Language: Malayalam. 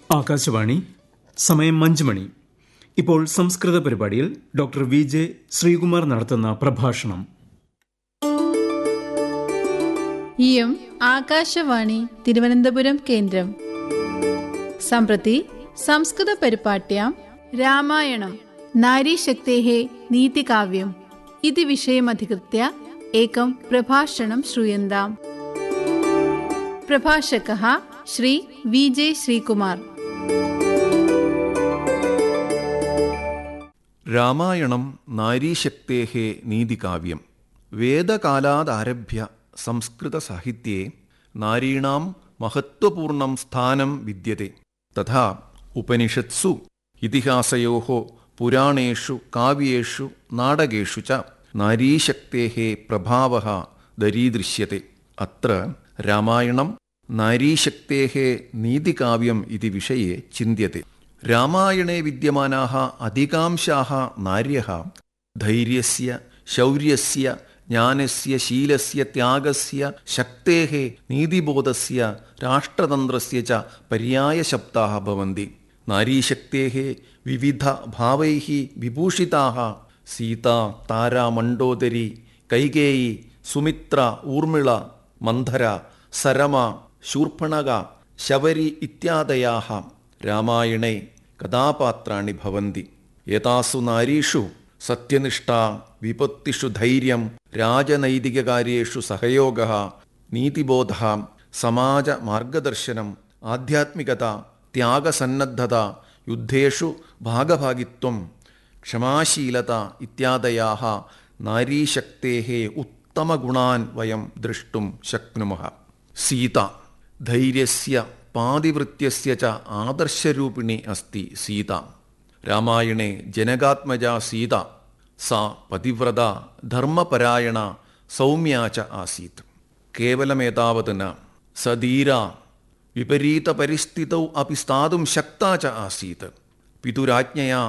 ആകാശവാണി സമയം അഞ്ച് മണി ഇപ്പോൾ സംസ്കൃത പരിപാടിയിൽ ഡോക്ടർ വി ജെ ശ്രീകുമാർ നടത്തുന്ന പ്രഭാഷണം इयम् आकाशवाणी तिरुवनन्तपुरं केन्द्रम् सम्प्रति संस्कृतपरिपाट्यां रामायणं नारीशक्तेः नीतिकाव्यम् इति विषयमधिकृत्य एकं प्रभाषणं श्रूयन्ताम् प्रभाषकः श्री वि जे श्रीकुमार രാമായണം നാരീശക്തേः നീതികാവ്യം വേദകാലാദാരഭ്യ സംസ്കൃതസാഹിത്ये നാരീണാം മഹത്വപൂർണം സ്ഥാനം വിദ്യത്തെ തഥാ ഉപനിഷത്സു ഇതിഹാസയോः പുരാണേഷു കാവ്യേഷു നാടകേഷു ച നാരീശക്തേः പ്രഭാവः ദരീദൃശ്യത്തെ അത്ര രാമായണം നാരീശക്തേः നീതികാവ്യം ഇതി വിഷये ചിന്ത്യത്തെ രാമായണേ വിദ്യമാനാः അധികാംശാः നാര്യः ധൈര്യस्य ശൗര്യस्य ജ്ഞാനस्य ശീലस्य ത്യാഗस्य ശക്തേः നീതിബോധस्य രാഷ്ട്രതന്ത്രस्य च पर्यायशब्दाः भवन्ति नारीशक्तेः विविधभावैः विभूषिताः सीता तारा मण्डोदरी कैकेयी सुमित्रा ऊर्मिळ मन्थर सरमा शूर्पणग शबरी इत्यादयाः രാമായണേ കഥാപാത്രാണി ഭവന്തി ഏതാസു നാരീഷു സത്യനിഷ്ഠ വിപത്തിഷു ധൈര്യം രാജനൈതികകാര്യേഷു സഹയോഗ നീതിബോധ സമാജ മാർഗദർശനം ആധ്യാത്മികത ത്യാഗസന്നദ്ധത യുദ്ധേഷു ഭാഗഭാഗിത്വം ക്ഷമാശീലത ഇത്യാദയാः നാരീശക്തേः ഉത്തമഗുണാൻ വയം ദ്രഷ്ടും ശക്നുമः സീത ധൈര്യस्य പാതിവൃത്യസ്യ ച ആദർശരൂപിണി അസ്തി സീത രാമായണേ ജനകാത്മജ സീത സാ പതിവ്രത ധർമ്മപരായണ സൗമ്യ ച ആസീത് കേവലമേതാവത് ന സധീര വിപരീതപരിസ്ഥിതൗ അപി സ്ഥാതും ശക്ത ച ആസീത് പിതുരാജ്ഞയാ